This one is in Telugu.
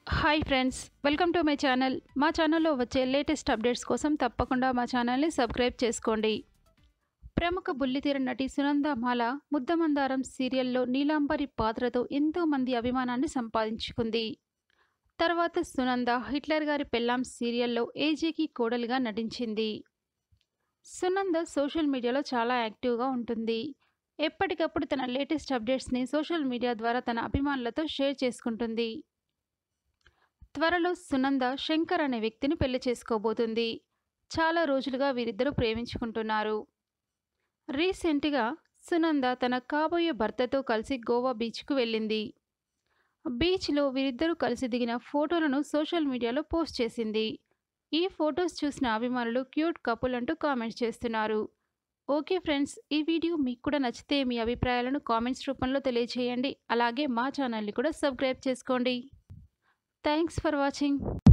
hi friends welcome to my channel మా ఛానల్లో వచ్చే లేటెస్ట్ అప్డేట్స్ కోసం తప్పకుండా మా ఛానల్ని సబ్స్క్రైబ్ చేసుకోండి ప్రముఖ బుల్లితెర నటి సునంద మాల ముద్దమందారం సీరియల్లో నీలాంబరి పాత్రతో ఎంతో మంది అభిమానాన్ని సంపాదించుకుంది తర్వాత సునంద హిట్లర్ గారి పెళ్ళాం సీరియల్లో ఏజేకి కోడలిగా నటించింది సునంద సోషల్ మీడియాలో చాలా యాక్టివ్గా ఉంటుంది ఎప్పటికప్పుడు తన లేటెస్ట్ అప్డేట్స్ని సోషల్ మీడియా ద్వారా తన అభిమానులతో షేర్ చేసుకుంటుంది త్వరలో సునంద శంకర్ అనే వ్యక్తిని పెళ్లి చేసుకోబోతుంది చాలా రోజులుగా వీరిద్దరూ ప్రేమించుకుంటున్నారు రీసెంట్గా సునంద తన కాబోయే భర్తతో కలిసి గోవా బీచ్కు వెళ్ళింది బీచ్లో వీరిద్దరూ కలిసి దిగిన ఫోటోలను సోషల్ మీడియాలో పోస్ట్ చేసింది ఈ ఫొటోస్ చూసిన అభిమానులు క్యూట్ కపుల్ అంటూ కామెంట్స్ చేస్తున్నారు ఓకే ఫ్రెండ్స్ ఈ వీడియో మీకు కూడా నచ్చితే మీ అభిప్రాయాలను కామెంట్స్ రూపంలో తెలియజేయండి అలాగే మా ఛానల్ని కూడా సబ్స్క్రైబ్ చేసుకోండి థ్యాంక్స్ ఫర్ వాచింగ్